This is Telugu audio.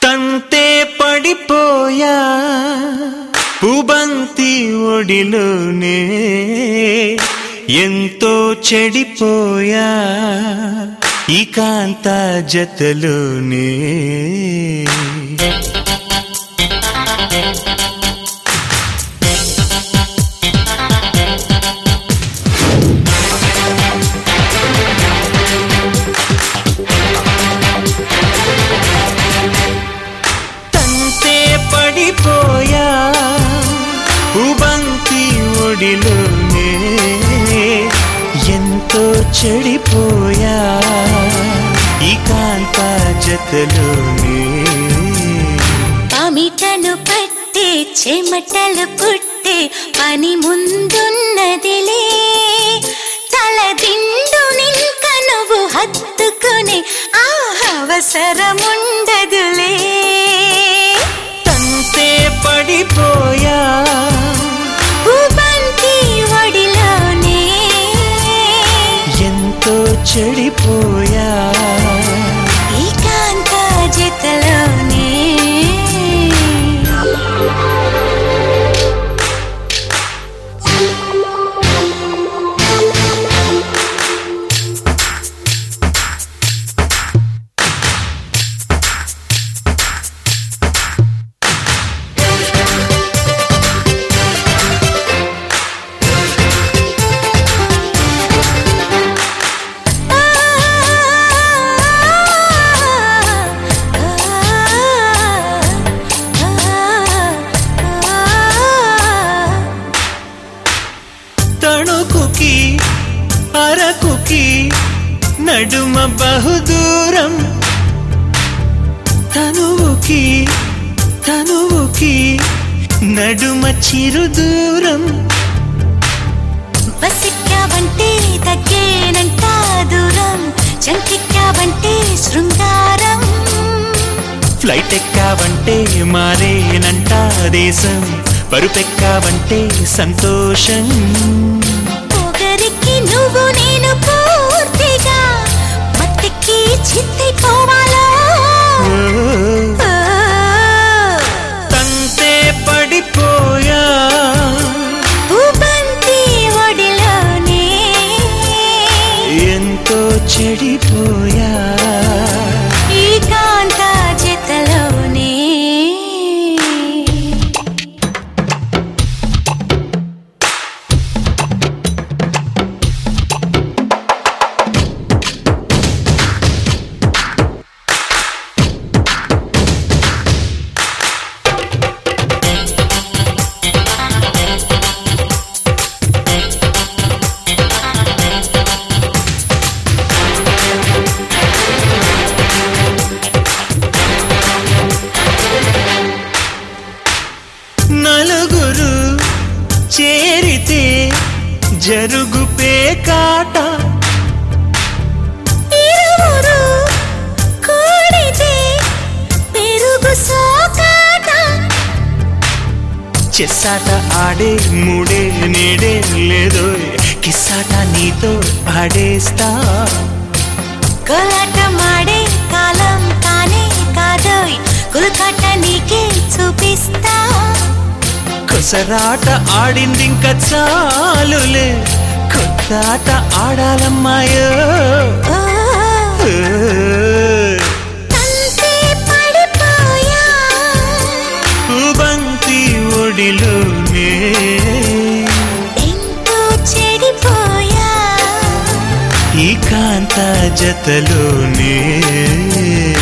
తంతే పడిపోయా పుబంతి ఒడిలోనే ఎంతో చెడిపోయా ఈ కాంత జతలోనే తంతే పడిపోయా ఉబంతి ఒడిలోనే ఎంతో చెడిపోయా ఈ కాంత జతలోనే పమిటను పట్టే చెమటలు పుట్టే పని ముందున్నదిలే తల దిండు నింక నువ్వు హత్తుకునే ఆ అవసరముండదులే తంతే పడిపోయా ఊబంతి ఒడిలోనే ఎంతో చెడిపోయా ఏకాంత జతలోనే తణుకుకి అరకుకి నడుమ బహుదూరం తనువుకి తనువుకి నడుమ చిరుదూరం బసిక్కావంటే తగ్గేనంట దూరం చంకిక్కావంటే శృంగారం ఫ్లైట్ ఎక్కావంటే మారేనంట దేశం పరుపెక్కావంటే సంతోషం పొగరికి నువ్వు నేను పూర్తిగా మట్టికి చిత్తైపోవాలా ఓ, ఓ, తంతే పడిపోయా ఊబంతి ఒడిలోనే ఎంతో చెడిపోయా ఏకాంత జతలోనే నలుగురు చేరితే జరుగు పేకాట ఇరువురు కూడితే పెరుగు సోకాట చెస్సాట ఆడే మూడే నేడే లేదో కిస్సాట నీతో ఆడేస్తా కోలాట మాడే కాలం కానే కాదోయ్ కులకాట నీకే చూపిస్తా కొసరాట ఆడింది ఇంకా చాలులే కొత్త ఆట ఆడాలమ్మాయో ఓ, ఓ. తంతే పడిపోయా బంతి ఒడిలోనే ఎంతో చెడిపోయా ఈ కాంత జతలోనే